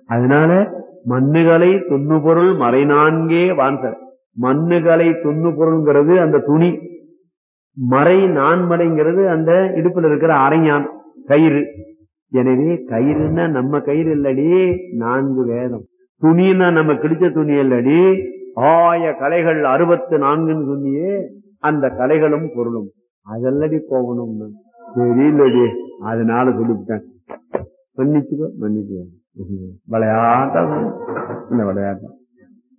அதனால மண்ணுகளை துண்ணு பொருள் மறை நான்கே வான்சர் மண்ணுகளை துண்ணு பொருள்ங்கிறது அந்த துணி மறை நான்மறைங்கிறது அந்த இடுப்புல இருக்கிற அரைஞான் கயிறு எனவே கயிறுன்னா நம்ம கயிறு இல்லடி நான்கு வேதம் துணின்னா நம்ம கிழிச்ச துணி இல்லடி ஆய கலைகள் அறுபத்து நான்குன்னு சொன்னியே அந்த கலைகளும் பொருளும் அதெல்லடி போகணும் தெரியலடி அதனால சொல்லிவிட்டேன் மன்னிச்சுக்கோ மன்னிச்சுக்கோ விளையாட்டா இந்த விளையாட்டம்